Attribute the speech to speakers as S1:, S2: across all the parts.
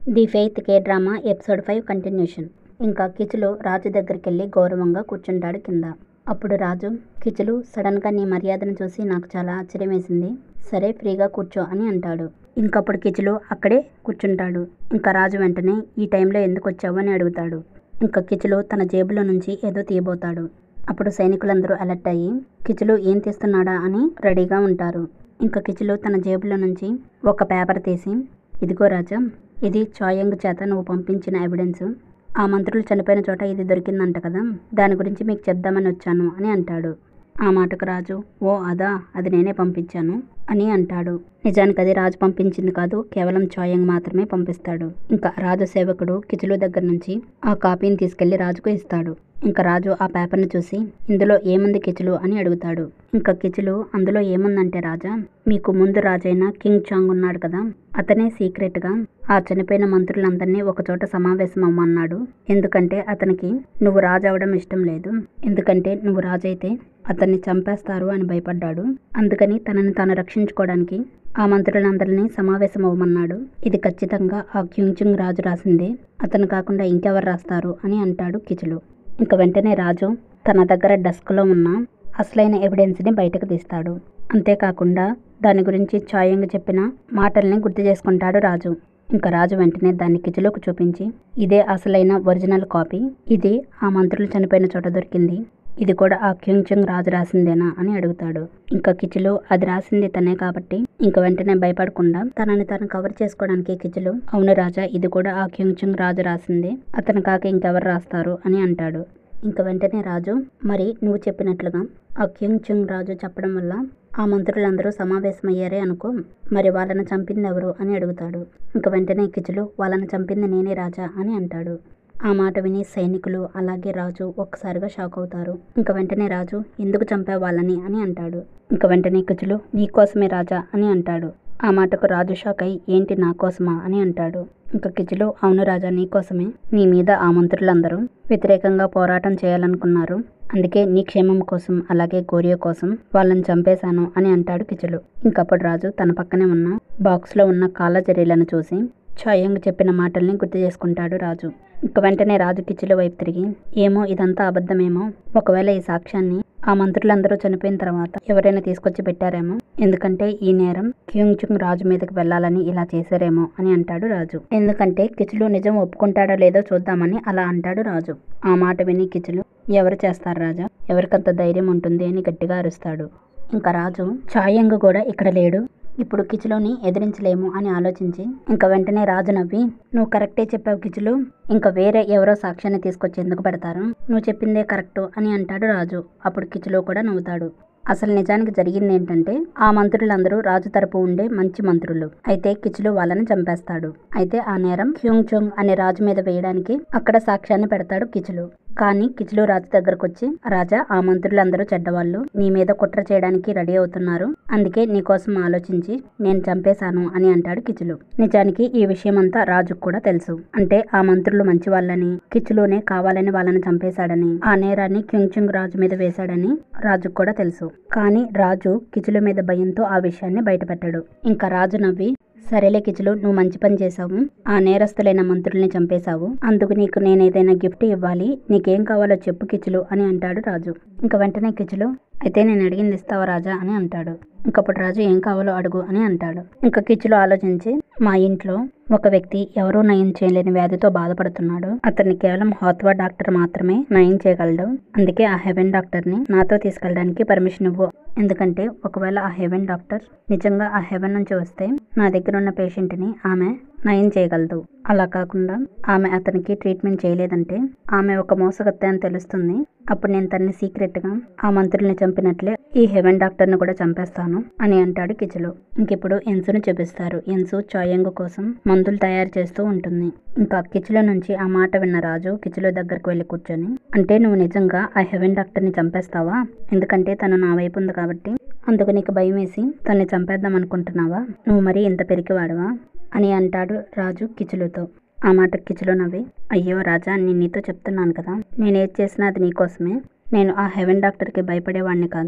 S1: the faith K drama episode five continuation ఇంకా కిచులు రాజు దగ్గరికి వెళ్ళి గౌరవంగా కూర్చుంటాడు కింద అప్పుడు రాజు కిచులు సడన్గా నీ మర్యాదను చూసి నాకు చాలా ఆశ్చర్యం వేసింది సరే ఫ్రీగా కూర్చో అని అంటాడు ఇంకప్పుడు కిచులు అక్కడే కూర్చుంటాడు ఇంకా రాజు వెంటనే ఈ టైంలో ఎందుకు వచ్చావు అని అడుగుతాడు ఇంకా కిచులు తన జేబులో నుంచి ఏదో తీయబోతాడు అప్పుడు సైనికులందరూ అలర్ట్ అయ్యి కిచులు ఏం తీస్తున్నాడా అని రెడీగా ఉంటారు ఇంకా కిచులు తన జేబులో నుంచి ఒక పేపర్ తీసి ఇదిగో రాజా ఇది చాయంగ్ చేత నువ్వు పంపించిన ఎవిడెన్స్ ఆ మంత్రులు చనిపోయిన చోట ఇది దొరికిందంట కదా దాని గురించి మీకు చెప్దామని వచ్చాను అని అంటాడు ఆ మాటకు రాజు ఓ అదా అది నేనే పంపించాను అని అంటాడు నిజానికి అది రాజు పంపించింది కాదు కేవలం చాయంగ్ మాత్రమే పంపిస్తాడు ఇంకా రాజు సేవకుడు కిచులు దగ్గర నుంచి ఆ కాపీని తీసుకెళ్లి రాజుకు ఇస్తాడు ఇంకా రాజు ఆ పేపర్ని చూసి ఇందులో ఏముంది కిచులు అని అడుగుతాడు ఇంకా కిచులు అందులో ఏముందంటే రాజా మీకు ముందు రాజైన కింగ్ చాంగ్ ఉన్నాడు కదా అతనే సీక్రెట్గా ఆ చనిపోయిన మంత్రులందరినీ ఒకచోట సమావేశం అవ్వమన్నాడు ఎందుకంటే అతనికి నువ్వు రాజు అవడం ఇష్టం లేదు ఎందుకంటే నువ్వు రాజైతే అతన్ని చంపేస్తారు అని భయపడ్డాడు అందుకని తనని తాను రక్షించుకోవడానికి ఆ మంత్రులందరినీ సమావేశం అవ్వమన్నాడు ఇది ఖచ్చితంగా ఆ క్యూంచుంగ్ రాజు రాసిందే అతను కాకుండా ఇంకెవరు రాస్తారు అని అంటాడు కిచులు ఇంక వెంటనే రాజు తన దగ్గర డెస్క్లో ఉన్న అసలైన ఎవిడెన్స్ని బయటకు తీస్తాడు అంతేకాకుండా దాని గురించి చాయంగ్ చెప్పిన మాటల్ని గుర్తు చేసుకుంటాడు రాజు ఇంకా రాజు వెంటనే దాన్ని కిచులోకి చూపించి ఇదే అసలైన ఒరిజినల్ కాపీ ఇది ఆ మంత్రులు చనిపోయిన చోట దొరికింది ఇది కూడా ఆ క్యూంచుంగ్ రాజు రాసిందేనా అని అడుగుతాడు ఇంకా కిచులు అది రాసింది తనే కాబట్టి ఇంక వెంటనే భయపడకుండా తనని తను కవర్ చేసుకోవడానికి కిచులు అవును రాజా ఇది కూడా ఆ క్యూంచుంగ్ రాజు రాసిందే అతను కాక ఇంకెవరు రాస్తారు అని అంటాడు ఇంక వెంటనే రాజు మరి నువ్వు చెప్పినట్లుగా ఆ క్యూంగ్ చుంగ్ రాజు చెప్పడం వల్ల ఆ మంత్రులందరూ సమావేశమయ్యారే అనుకో మరి వాళ్ళని చంపింది ఎవరు అని అడుగుతాడు ఇంక వెంటనే కిచులు వాళ్ళని చంపింది నేనే రాజా అని అంటాడు ఆ మాట విని సైనికులు అలాగే రాజు ఒక్కసారిగా షాక్ అవుతారు ఇంక వెంటనే రాజు ఎందుకు చంపావు వాళ్ళని అని అంటాడు ఇంక వెంటనే కిచులు నీకోసమే రాజా అని అంటాడు ఆ మాటకు రాజు షాక్ అయి ఏంటి నా కోసమా అని అంటాడు ఇంక కిచులు అవును రాజా నీకోసమే నీ మీద ఆ మంత్రులందరూ వ్యతిరేకంగా పోరాటం చేయాలనుకున్నారు అందుకే నీ క్షేమం కోసం అలాగే గోరియో కోసం వాళ్ళని చంపేశాను అని అంటాడు కిచులు ఇంకప్పుడు రాజు తన పక్కనే ఉన్న బాక్స్లో ఉన్న కాళ్ళ చర్యలను చూసి ఛాయంగ్ చెప్పిన మాటల్ని గుర్తు చేసుకుంటాడు రాజు ఇంక వెంటనే రాజు కిచ్చుల వైపు తిరిగి ఏమో ఇదంతా అబద్ధమేమో ఒకవేళ ఈ సాక్ష్యాన్ని ఆ మంత్రులందరూ చనిపోయిన తర్వాత ఎవరైనా తీసుకొచ్చి పెట్టారేమో ఎందుకంటే ఈ నేరం క్యూంగ్ చుంగ్ రాజు మీదకి వెళ్ళాలని ఇలా చేశారేమో అని అంటాడు రాజు ఎందుకంటే కిచులు నిజం ఒప్పుకుంటాడో లేదో చూద్దామని అలా అంటాడు రాజు ఆ మాట విని కిచులు ఎవరు చేస్తారు రాజా ఎవరికంత ధైర్యం ఉంటుంది అని గట్టిగా అరుస్తాడు ఇంకా రాజు ఛాయంగ్ కూడా ఇక్కడ లేడు ఇప్పుడు కిచులుని ఎదిరించలేము అని ఆలోచించి ఇంకా వెంటనే రాజు నవ్వి నువ్వు కరెక్టే చెప్పావు కిచులు ఇంకా వేరే ఎవరో సాక్ష్యాన్ని తీసుకొచ్చి ఎందుకు పెడతారు నువ్వు చెప్పిందే కరెక్టు అని అంటాడు రాజు అప్పుడు కిచులు కూడా నవ్వుతాడు అసలు నిజానికి జరిగింది ఏంటంటే ఆ మంత్రులందరూ రాజు తరపు ఉండే మంచి మంత్రులు అయితే కిచులు వాళ్ళని చంపేస్తాడు అయితే ఆ నేరం హ్యూంగ్ చోంగ్ అనే రాజు మీద వేయడానికి అక్కడ సాక్ష్యాన్ని పెడతాడు కిచులు కానీ కిచులు రాజు దగ్గరకు వచ్చి రాజా ఆ మంత్రులందరూ చెడ్డవాళ్ళు నీ మీద కుట్ర చేయడానికి రెడీ అవుతున్నారు అందుకే నీ కోసం ఆలోచించి నేను చంపేశాను అని అంటాడు కిచులు నిజానికి ఈ విషయం అంతా రాజుకు కూడా తెలుసు అంటే ఆ మంత్రులు మంచి వాళ్ళని కిచులునే కావాలని వాళ్ళని చంపేశాడని ఆ నేరాన్ని క్యుంగ్ రాజు మీద వేశాడని రాజుకు కూడా తెలుసు కానీ రాజు కిచుల మీద భయంతో ఆ విషయాన్ని బయటపెట్టాడు ఇంకా రాజు నవ్వి సరేలే కిచులు నువ్వు మంచి పని చేశావు ఆ నేరస్తులైన మంత్రుల్ని చంపేశావు అందుకు నీకు నేను ఏదైనా గిఫ్ట్ ఇవ్వాలి నీకేం కావాలో చెప్పు కిచులు అని అంటాడు రాజు ఇంకా వెంటనే కిచులు అయితే నేను అడిగింది ఇస్తావా రాజా అని అంటాడు ఇంకప్పుడు రాజు ఏం కావాలో అడుగు అని అంటాడు ఇంకా కిచులు ఆలోచించి మా ఇంట్లో ఒక వ్యక్తి ఎవరూ నయం చేయలేని వ్యాధితో బాధపడుతున్నాడు అతన్ని కేవలం హాత్వా డాక్టర్ మాత్రమే నయం చేయగలడు అందుకే ఆ హెవెన్ డాక్టర్ని నాతో తీసుకెళ్ళడానికి పర్మిషన్ ఇవ్వు ఎందుకంటే ఒకవేళ ఆ హెవెన్ డాక్టర్ నిజంగా ఆ హెవెన్ నుంచి వస్తే నా దగ్గర ఉన్న పేషెంట్ని ఆమె నయం చేయగలదు అలా కాకుండా ఆమె అతనికి ట్రీట్మెంట్ చేయలేదంటే ఆమె ఒక మోసగత్తె అని తెలుస్తుంది అప్పుడు నేను తన్ని సీక్రెట్గా ఆ మంత్రుల్ని చంపినట్లే ఈ హెవెన్ డాక్టర్ని కూడా చంపేస్తాను అని అంటాడు కిచులు ఇంకిప్పుడు ఎన్సును చూపిస్తారు ఎన్సు చాయంగు కోసం మందులు తయారు చేస్తూ ఉంటుంది ఇంకా కిచుల నుంచి ఆ మాట విన్న రాజు కిచుల దగ్గరకు వెళ్ళి కూర్చొని అంటే నువ్వు నిజంగా ఆ హెవెన్ డాక్టర్ని చంపేస్తావా ఎందుకంటే తను నా వైపు ఉంది కాబట్టి అందుకు నీకు భయం వేసి తన్ని చంపేద్దాం అనుకుంటున్నావా నువ్వు మరీ ఇంత పెరికివాడవా అని అంటాడు రాజు కిచులుతో ఆ మాట కిచులు నవ్వి అయ్యో రాజా నేను నీతో చెప్తున్నాను కదా నేను ఏది చేసినా అది నీకోసమే నేను ఆ హెవెన్ డాక్టర్కి భయపడేవాడిని కాదు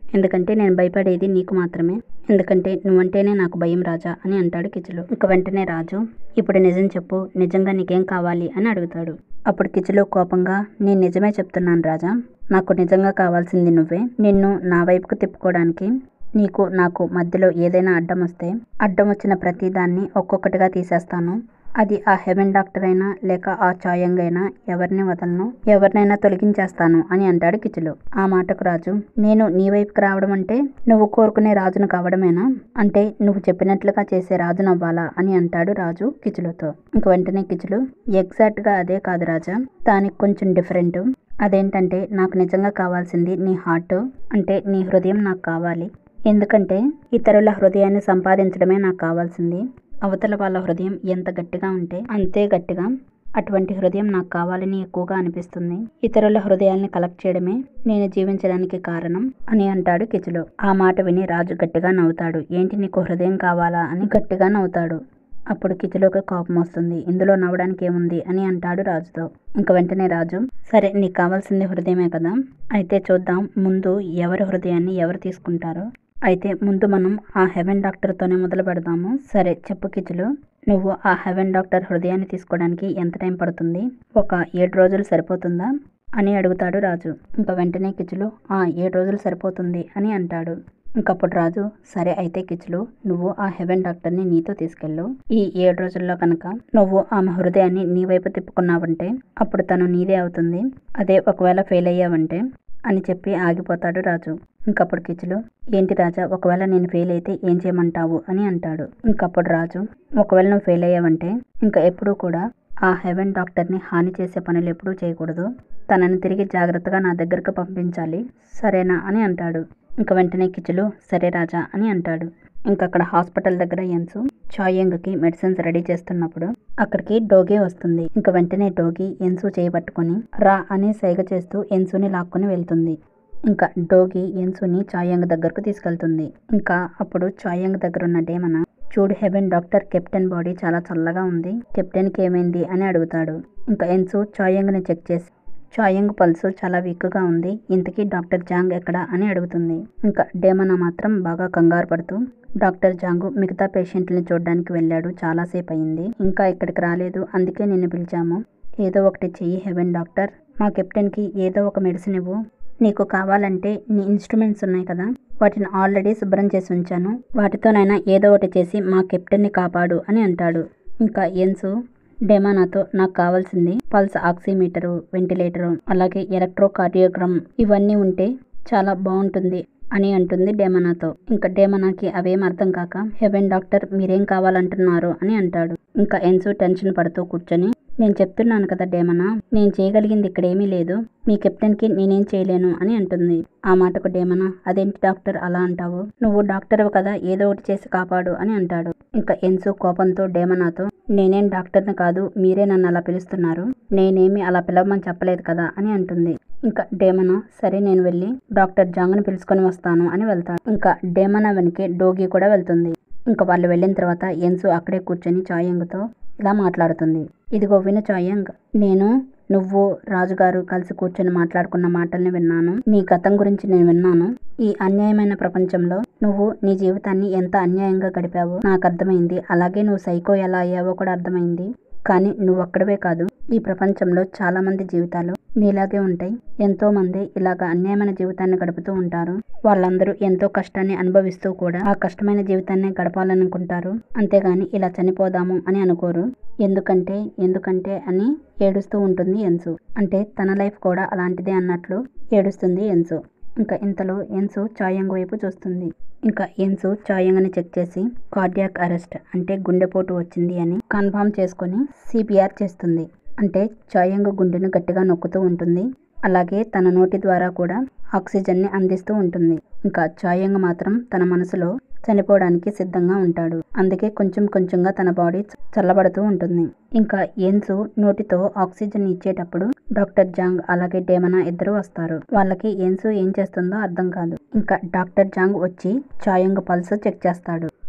S1: ఎందుకంటే నేను భయపడేది నీకు మాత్రమే ఎందుకంటే నువ్వంటేనే నాకు భయం రాజా అని అంటాడు కిచులు ఇక వెంటనే రాజు ఇప్పుడు నిజం చెప్పు నిజంగా నీకేం కావాలి అని అడుగుతాడు అప్పుడు కిచులు కోపంగా నేను నిజమే చెప్తున్నాను రాజా నాకు నిజంగా కావాల్సింది నువ్వే నిన్ను నా వైపుకు తిప్పుకోవడానికి నీకు నాకు మధ్యలో ఏదైనా అడ్డం వస్తే అడ్డం వచ్చిన ప్రతి దాన్ని ఒక్కొక్కటిగా తీసేస్తాను అది ఆ హెవెన్ డాక్టర్ అయినా లేక ఆ చాయంగ్ అయినా ఎవరిని వదలను ఎవరినైనా తొలగించేస్తాను అని అంటాడు కిచులు ఆ మాటకు రాజు నేను నీ వైపుకి రావడం అంటే నువ్వు కోరుకునే రాజును కావడమేనా అంటే నువ్వు చెప్పినట్లుగా చేసే రాజును అవ్వాలా అని అంటాడు రాజు కిచులుతో ఇంక వెంటనే కిచులు ఎగ్జాక్ట్ గా అదే కాదు రాజా దానికి కొంచెం డిఫరెంట్ అదేంటంటే నాకు నిజంగా కావాల్సింది నీ హార్ట్ అంటే నీ హృదయం నాకు కావాలి ఎందుకంటే ఇతరుల హృదయాన్ని సంపాదించడమే నాకు కావాల్సింది అవతల వాళ్ళ హృదయం ఎంత గట్టిగా ఉంటే అంతే గట్టిగా అటువంటి హృదయం నాకు కావాలని ఎక్కువగా అనిపిస్తుంది ఇతరుల హృదయాల్ని కలెక్ట్ చేయడమే నేను జీవించడానికి కారణం అని అంటాడు కిచులు ఆ మాట విని రాజు గట్టిగా నవ్వుతాడు ఏంటి నీకు హృదయం కావాలా అని గట్టిగా నవ్వుతాడు అప్పుడు కిచులోకి కోపం వస్తుంది ఇందులో నవ్వడానికి ఏముంది అని అంటాడు రాజుతో ఇంక వెంటనే రాజు సరే నీకు కావాల్సింది హృదయమే కదా అయితే చూద్దాం ముందు ఎవరి హృదయాన్ని ఎవరు తీసుకుంటారో అయితే ముందు మనం ఆ హెవెన్ డాక్టర్తోనే మొదలు పెడదాము సరే చెప్పు కిచులు నువ్వు ఆ హెవెన్ డాక్టర్ హృదయాన్ని తీసుకోవడానికి ఎంత టైం పడుతుంది ఒక ఏడు రోజులు సరిపోతుందా అని అడుగుతాడు రాజు ఇంకా వెంటనే కిచులు ఆ ఏడు రోజులు సరిపోతుంది అని అంటాడు ఇంకప్పుడు రాజు సరే అయితే కిచులు నువ్వు ఆ హెవెన్ డాక్టర్ని నీతో తీసుకెళ్ళు ఈ ఏడు రోజుల్లో కనుక నువ్వు ఆమె హృదయాన్ని నీ వైపు తిప్పుకున్నావంటే అప్పుడు తను నీదే అవుతుంది అదే ఒకవేళ ఫెయిల్ అయ్యావంటే అని చెప్పి ఆగిపోతాడు రాజు ఇంకప్పుడు కిచులు ఏంటి రాజా ఒకవేళ నేను ఫెయిల్ అయితే ఏం చేయమంటావు అని అంటాడు ఇంకప్పుడు రాజు ఒకవేళ నువ్వు ఫెయిల్ అయ్యావంటే ఇంకా ఎప్పుడూ కూడా ఆ హెవెన్ డాక్టర్ని హాని చేసే పనులు ఎప్పుడూ చేయకూడదు తనని తిరిగి జాగ్రత్తగా నా దగ్గరకు పంపించాలి సరేనా అని అంటాడు ఇంక వెంటనే కిచులు సరే రాజా అని అంటాడు ఇంకక్కడ హాస్పిటల్ దగ్గర ఎన్సు చాయంగ్కి మెడిసిన్స్ రెడీ చేస్తున్నప్పుడు అక్కడికి డోగి వస్తుంది ఇంక వెంటనే డోగి ఎన్సు చేయబట్టుకొని రా అని సైగ చేస్తూ ఎన్సుని లాక్కొని వెళ్తుంది ఇంకా డోగి ఎన్సుని చాయంగ్ దగ్గరకు తీసుకెళ్తుంది ఇంకా అప్పుడు చాయంగ్ దగ్గర ఉన్న డేమన చూడు హెవెన్ డాక్టర్ కెప్టెన్ బాడీ చాలా చల్లగా ఉంది కెప్టెన్కి ఏమైంది అని అడుగుతాడు ఇంకా ఎన్సు చాయంగ్ని చెక్ చేసి చాయంగ్ పల్స్ చాలా వీక్గా ఉంది ఇంతకీ డాక్టర్ జాంగ్ ఎక్కడ అని అడుగుతుంది ఇంకా డేమనా మాత్రం బాగా కంగారు పడుతూ డాక్టర్ జాంగు మిగతా పేషెంట్ని చూడడానికి వెళ్ళాడు చాలాసేపు అయింది ఇంకా ఇక్కడికి రాలేదు అందుకే నిన్ను పిలిచాము ఏదో ఒకటి చెయ్యి హెవెన్ డాక్టర్ మా కెప్టెన్కి ఏదో ఒక మెడిసిన్ ఇవ్వు నీకు కావాలంటే నీ ఇన్స్ట్రుమెంట్స్ ఉన్నాయి కదా వాటిని ఆల్రెడీ శుభ్రం చేసి ఉంచాను వాటితోనైనా ఏదో ఒకటి చేసి మా కెప్టెన్ని కాపాడు అని అంటాడు ఇంకా ఎన్సు డెమానాతో నాకు కావాల్సింది పల్స్ ఆక్సిమీటరు వెంటిలేటరు అలాగే ఎలక్ట్రోకార్డియోగ్రామ్ ఇవన్నీ ఉంటే చాలా బాగుంటుంది అని అంటుంది డేమనాతో ఇంకా డేమనాకి అవేం అర్థం కాక హెవెన్ డాక్టర్ మీరేం కావాలంటున్నారు అని అంటాడు ఇంకా ఎన్సు టెన్షన్ పడుతూ కూర్చొని నేను చెప్తున్నాను కదా డేమనా నేను చేయగలిగింది ఇక్కడ ఏమీ లేదు మీ కెప్టెన్కి నేనేం చేయలేను అని అంటుంది ఆ మాటకు డేమనా అదేంటి డాక్టర్ అలా అంటావు నువ్వు డాక్టర్ కదా ఏదో ఒకటి చేసి కాపాడు అని అంటాడు ఇంకా ఎన్సు కోపంతో డేమనాతో నేనేం డాక్టర్ని కాదు మీరే నన్ను అలా పిలుస్తున్నారు నేనేమి అలా పిలవమని చెప్పలేదు కదా అని అంటుంది ఇంకా డేమనా సరే నేను వెళ్ళి డాక్టర్ జాంగ్ని పిలుచుకొని వస్తాను అని వెళ్తాడు ఇంకా డేమనా వెనకే డోగి కూడా వెళ్తుంది ఇంకా వాళ్ళు వెళ్ళిన తర్వాత ఎన్సు అక్కడే కూర్చొని చాయంగ్తో ఇలా మాట్లాడుతుంది ఇదిగో విను చాయంగ్ నేను నువ్వు రాజుగారు కలిసి కూర్చొని మాట్లాడుకున్న మాటల్ని విన్నాను నీ గతం గురించి నేను విన్నాను ఈ అన్యాయమైన ప్రపంచంలో నువ్వు నీ జీవితాన్ని ఎంత అన్యాయంగా గడిపావో నాకు అర్థమైంది అలాగే నువ్వు సైకో ఎలా అయ్యావో కూడా అర్థమైంది కానీ నువ్వు ఒక్కడవే కాదు ఈ ప్రపంచంలో చాలా మంది జీవితాలు నీలాగే ఉంటాయి ఎంతో మంది ఇలాగ అన్యాయమైన జీవితాన్ని గడుపుతూ ఉంటారు వాళ్ళందరూ ఎంతో కష్టాన్ని అనుభవిస్తూ కూడా ఆ కష్టమైన జీవితాన్ని గడపాలనుకుంటారు అంతేగాని ఇలా చనిపోదాము అని అనుకోరు ఎందుకంటే ఎందుకంటే అని ఏడుస్తూ ఉంటుంది ఎన్సు అంటే తన లైఫ్ కూడా అలాంటిదే అన్నట్లు ఏడుస్తుంది ఎన్సు ఇంకా ఇంతలో ఎన్సు చాయంగ్ వైపు చూస్తుంది ఇంకా ఎన్సు చాయంగ్ని చెక్ చేసి కార్డియాక్ అరెస్ట్ అంటే గుండెపోటు వచ్చింది అని కన్ఫర్మ్ చేసుకొని సిపిఆర్ చేస్తుంది అంటే చాయంగ్ గుండెను గట్టిగా నొక్కుతూ ఉంటుంది అలాగే తన నోటి ద్వారా కూడా ఆక్సిజన్ని అందిస్తూ ఉంటుంది ఇంకా చాయంగ్ మాత్రం తన మనసులో చనిపోవడానికి సిద్ధంగా ఉంటాడు అందుకే కొంచెం కొంచెంగా తన బాడీ చల్లబడుతూ ఉంటుంది ఇంకా ఎన్సు నోటితో ఆక్సిజన్ ఇచ్చేటప్పుడు డాక్టర్ జాంగ్ అలాగే డేమనా ఇద్దరు వస్తారు వాళ్ళకి ఎన్సు ఏం చేస్తుందో అర్థం కాదు ఇంకా డాక్టర్ జాంగ్ వచ్చి చాయంగ్ పల్స్ చెక్ చేస్తాడు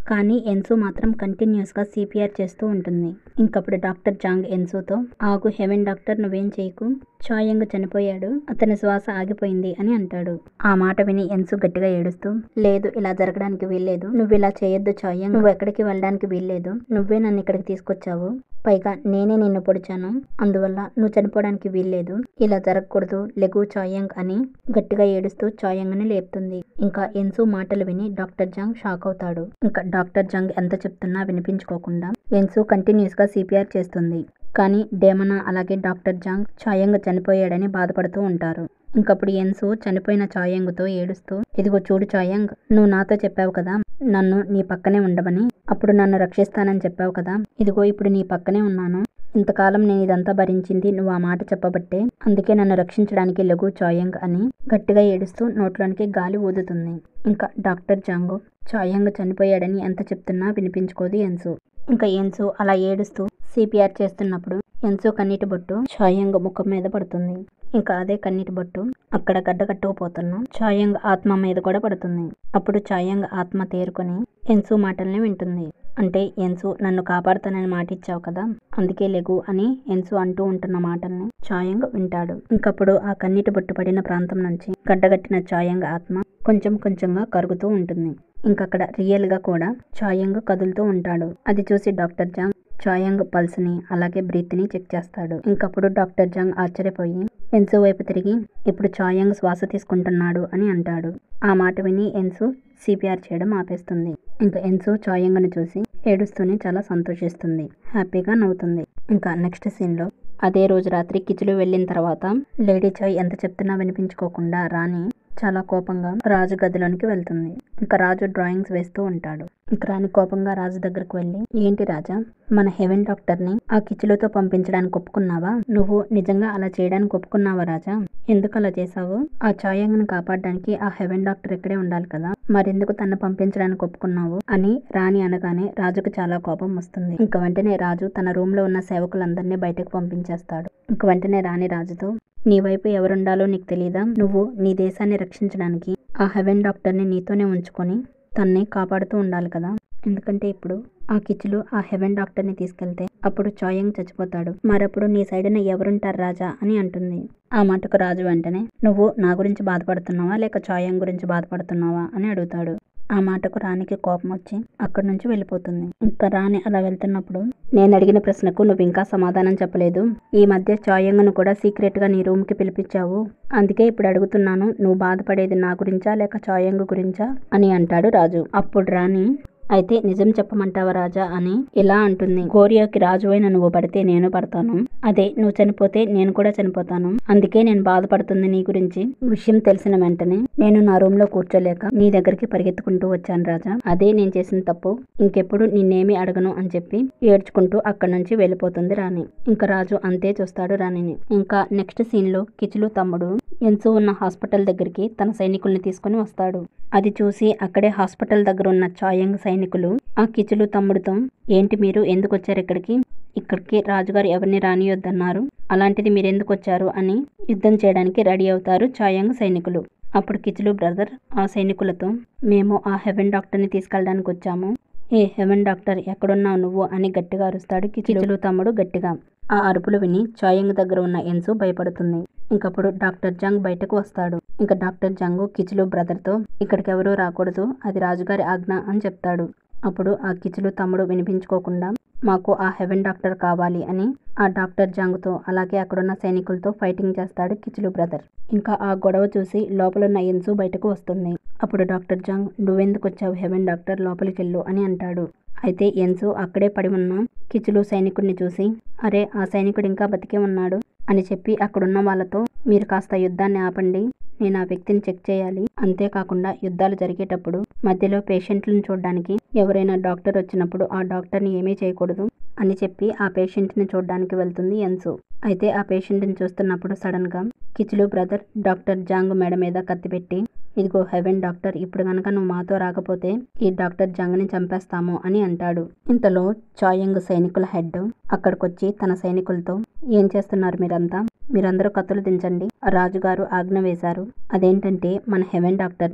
S1: కానీ ఎన్సు మాత్రం కంటిన్యూస్గా సిపిఆర్ చేస్తూ ఉంటుంది ఇంకప్పుడు డాక్టర్ జాంగ్ ఎన్సుతో ఆగు హెవెన్ డాక్టర్ నువ్వేం చేయకు చాయంగ్ చనిపోయాడు అతని శ్వాస ఆగిపోయింది అని అంటాడు ఆ మాట విని ఎన్సు గట్టిగా ఏడుస్తూ లేదు ఇలా జరగడానికి వీల్లేదు నువ్వు ఇలా చేయొద్దు చాయంగ్ నువ్వు ఎక్కడికి వెళ్ళడానికి వీల్లేదు నువ్వే నన్ను ఇక్కడికి తీసుకొచ్చావు పైగా నేనే నిన్ను పొడిచాను అందువల్ల నువ్వు చనిపోవడానికి వీల్లేదు ఇలా జరగకూడదు లెగు చాయంగ్ అని గట్టిగా ఏడుస్తూ చాయంగ్ని లేపుతుంది ఇంకా ఎన్సు మాటలు విని డాక్టర్ జాంగ్ షాక్ అవుతాడు ఇంకా డాక్టర్ జాంగ్ ఎంత చెప్తున్నా వినిపించుకోకుండా ఎన్సు కంటిన్యూస్ గా సిపిఆర్ చేస్తుంది కానీ డేమనా అలాగే డాక్టర్ జాంగ్ చాయంగ్ చనిపోయాడని బాధపడుతూ ఉంటారు ఇంకప్పుడు ఎన్సు చనిపోయిన చాయంగ్తో ఏడుస్తూ ఇదిగో చూడు చాయంగ్ నువ్వు నాతో చెప్పావు కదా నన్ను నీ పక్కనే ఉండమని అప్పుడు నన్ను రక్షిస్తానని చెప్పావు కదా ఇదిగో ఇప్పుడు నీ పక్కనే ఉన్నాను ఇంతకాలం నేను ఇదంతా భరించింది నువ్వు ఆ మాట చెప్పబట్టే అందుకే నన్ను రక్షించడానికి లఘు చాయంగ్ అని గట్టిగా ఏడుస్తూ నోట్లోనికి గాలి ఊదుతుంది ఇంకా డాక్టర్ జాంగు చాయంగ్ చనిపోయాడని ఎంత చెప్తున్నా వినిపించుకోదు ఎన్సు ఇంకా ఎన్సు అలా ఏడుస్తూ సిపిఆర్ చేస్తున్నప్పుడు ఎన్సు కన్నీటి బొట్టు చాయంగ్ ముఖం మీద పడుతుంది ఇంకా అదే కన్నీటి బొట్టు అక్కడ గడ్డ కట్టుకుపోతున్న చాయంగ్ ఆత్మ మీద కూడా పడుతుంది అప్పుడు చాయంగ్ ఆత్మ తేరుకొని ఎన్సు మాటల్ని వింటుంది అంటే ఎన్సు నన్ను కాపాడుతానని మాట ఇచ్చావు కదా అందుకే లెగు అని ఎన్సు అంటూ ఉంటున్న మాటల్ని చాయంగ్ వింటాడు ఇంకప్పుడు ఆ కన్నీటి బొట్టు పడిన ప్రాంతం నుంచి గడ్డగట్టిన చాయంగ్ ఆత్మ కొంచెం కొంచెంగా కరుగుతూ ఉంటుంది ఇంకక్కడ రియల్ గా కూడా చాయంగ్ కదులుతూ ఉంటాడు అది చూసి డాక్టర్ జాంగ్ చాయంగ్ పల్స్ ని అలాగే బ్రీత్ ని చెక్ చేస్తాడు ఇంకప్పుడు డాక్టర్ జాంగ్ ఆశ్చర్యపోయి ఎన్సు వైపు తిరిగి ఇప్పుడు చాయంగ్ శ్వాస తీసుకుంటున్నాడు అని అంటాడు ఆ మాట విని ఎన్సు సిపిఆర్ చేయడం ఆపేస్తుంది ఇంకా ఎన్సు చాయంగ్ను చూసి ఏడుస్తూనే చాలా సంతోషిస్తుంది హ్యాపీగా నవ్వుతుంది ఇంకా నెక్స్ట్ సీన్లో అదే రోజు రాత్రి కిచులు వెళ్ళిన తర్వాత లేడీ చాయ్ ఎంత చెప్తున్నా వినిపించుకోకుండా రాణి చాలా కోపంగా రాజు గదిలోనికి వెళ్తుంది ఇంకా రాజు డ్రాయింగ్స్ వేస్తూ ఉంటాడు ఇంకా రాణి కోపంగా రాజు దగ్గరకు వెళ్ళి ఏంటి రాజా మన హెవెన్ డాక్టర్ ని ఆ కిచులతో పంపించడానికి ఒప్పుకున్నావా నువ్వు నిజంగా అలా చేయడానికి ఒప్పుకున్నావా రాజా ఎందుకు అలా చేశావు ఆ ఛాయంగ్ని కాపాడడానికి ఆ హెవెన్ డాక్టర్ ఇక్కడే ఉండాలి కదా మరెందుకు తను పంపించడానికి ఒప్పుకున్నావు అని రాణి అనగానే రాజుకు చాలా కోపం వస్తుంది ఇంక వెంటనే రాజు తన రూమ్ లో ఉన్న సేవకులందరినీ బయటకు పంపించేస్తాడు ఇంక వెంటనే రాణి రాజుతో నీ వైపు ఎవరుండాలో నీకు తెలియదా నువ్వు నీ దేశాన్ని రక్షించడానికి ఆ హెవెన్ డాక్టర్ని నీతోనే ఉంచుకొని తన్ని కాపాడుతూ ఉండాలి కదా ఎందుకంటే ఇప్పుడు ఆ కిచ్చులు ఆ హెవెన్ డాక్టర్ని తీసుకెళ్తే అప్పుడు చాయంగ్ చచ్చిపోతాడు మరప్పుడు నీ సైడున ఎవరుంటారు రాజా అని అంటుంది ఆ మాటకు రాజు వెంటనే నువ్వు నా గురించి బాధపడుతున్నావా లేక చాయంగ్ గురించి బాధపడుతున్నావా అని అడుగుతాడు ఆ మాటకు రాణికి కోపం వచ్చి అక్కడి నుంచి వెళ్ళిపోతుంది ఇంకా రాణి అలా వెళ్తున్నప్పుడు నేను అడిగిన ప్రశ్నకు నువ్వు ఇంకా సమాధానం చెప్పలేదు ఈ మధ్య చాయంగ్ను కూడా సీక్రెట్ గా నీ రూమ్ కి పిలిపించావు అందుకే ఇప్పుడు అడుగుతున్నాను నువ్వు బాధపడేది నా గురించా లేక చాయంగ్ గురించా అని అంటాడు రాజు అప్పుడు రాణి అయితే నిజం చెప్పమంటావా రాజా అని ఇలా అంటుంది గోరియాకి రాజు అయిన నువ్వు పడితే నేను పడతాను అదే నువ్వు చనిపోతే నేను కూడా చనిపోతాను అందుకే నేను బాధపడుతుంది నీ గురించి విషయం తెలిసిన వెంటనే నేను నా రూమ్ లో కూర్చోలేక నీ దగ్గరికి పరిగెత్తుకుంటూ వచ్చాను రాజా అదే నేను చేసిన తప్పు ఇంకెప్పుడు నిన్నేమీ అడగను అని చెప్పి ఏడ్చుకుంటూ అక్కడి నుంచి వెళ్ళిపోతుంది రాణి ఇంకా రాజు అంతే చూస్తాడు రాణిని ఇంకా నెక్స్ట్ సీన్ లో కిచులు తమ్ముడు ఎన్సు ఉన్న హాస్పిటల్ దగ్గరికి తన సైనికుల్ని తీసుకొని వస్తాడు అది చూసి అక్కడే హాస్పిటల్ దగ్గర ఉన్న చాయంగ్ సైనికులు ఆ కిచులు తమ్ముడితో ఏంటి మీరు ఎందుకు వచ్చారు ఇక్కడికి ఇక్కడికి రాజుగారు ఎవరిని రానియొద్దన్నారు అలాంటిది మీరు ఎందుకు వచ్చారు అని యుద్ధం చేయడానికి రెడీ అవుతారు చాయంగ్ సైనికులు అప్పుడు కిచులు బ్రదర్ ఆ సైనికులతో మేము ఆ హెవెన్ డాక్టర్ని తీసుకెళ్ళడానికి వచ్చాము ఏ హెవెన్ డాక్టర్ ఎక్కడున్నావు నువ్వు అని గట్టిగా అరుస్తాడు కిచులు తమ్ముడు గట్టిగా ఆ అరుపులు విని చాయంగ్ దగ్గర ఉన్న ఎన్సు భయపడుతుంది ఇంకప్పుడు డాక్టర్ జంగ్ బయటకు వస్తాడు ఇంకా డాక్టర్ జంగు కిచులు బ్రదర్తో ఇక్కడికి ఎవరూ రాకూడదు అది రాజుగారి ఆజ్ఞ అని చెప్తాడు అప్పుడు ఆ కిచులు తమ్ముడు వినిపించుకోకుండా మాకు ఆ హెవెన్ డాక్టర్ కావాలి అని ఆ డాక్టర్ జంగ్తో అలాగే అక్కడున్న సైనికులతో ఫైటింగ్ చేస్తాడు కిచులు బ్రదర్ ఇంకా ఆ గొడవ చూసి లోపలున్న ఎన్సు బయటకు వస్తుంది అప్పుడు డాక్టర్ జంగ్ నువ్వెందుకు వచ్చావు హెవెన్ డాక్టర్ లోపలికి వెళ్ళు అని అంటాడు అయితే ఎన్సు అక్కడే పడి ఉన్న కిచులు సైనికుడిని చూసి అరే ఆ సైనికుడు ఇంకా బతికే ఉన్నాడు అని చెప్పి అక్కడున్న వాళ్ళతో మీరు కాస్త యుద్ధాన్ని ఆపండి నేను ఆ వ్యక్తిని చెక్ చేయాలి అంతేకాకుండా యుద్ధాలు జరిగేటప్పుడు మధ్యలో పేషెంట్లను చూడడానికి ఎవరైనా డాక్టర్ వచ్చినప్పుడు ఆ డాక్టర్ని ఏమీ చేయకూడదు అని చెప్పి ఆ పేషెంట్ని చూడడానికి వెళ్తుంది ఎన్సు అయితే ఆ పేషెంట్ని చూస్తున్నప్పుడు సడన్గా కిచులు బ్రదర్ డాక్టర్ జాంగ్ మెడ మీద కత్తి పెట్టి ఇదిగో హెవెన్ డాక్టర్ ఇప్పుడు గనక నువ్వు మాతో రాకపోతే ఈ డాక్టర్ జంగ్ని చంపేస్తాము అని అంటాడు ఇంతలో చాయంగ్ సైనికుల హెడ్ అక్కడికొచ్చి తన సైనికులతో ఏం చేస్తున్నారు మీరంతా మీరందరూ కత్తులు దించండి రాజుగారు ఆజ్ఞ వేశారు అదేంటంటే మన హెవెన్ డాక్టర్ని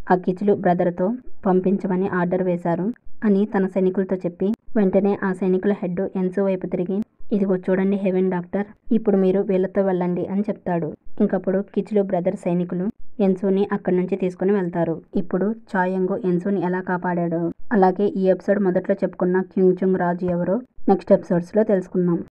S1: ఆ కిచులు బ్రదర్తో పంపించమని ఆర్డర్ వేశారు అని తన సైనికులతో చెప్పి వెంటనే ఆ సైనికుల హెడ్ ఎన్సు వైపు తిరిగి ఇదిగో చూడండి హెవెన్ డాక్టర్ ఇప్పుడు మీరు వీళ్ళతో వెళ్ళండి అని చెప్తాడు ఇంకప్పుడు కిచులు బ్రదర్ సైనికులు ఎన్సుని అక్కడి నుంచి తీసుకుని వెళ్తారు ఇప్పుడు చాయంగు ఎన్సుని ఎలా కాపాడాడో అలాగే ఈ ఎపిసోడ్ మొదట్లో చెప్పుకున్న క్యూంగ్ చుంగ్ రాజు ఎవరో నెక్స్ట్ ఎపిసోడ్స్లో తెలుసుకుందాం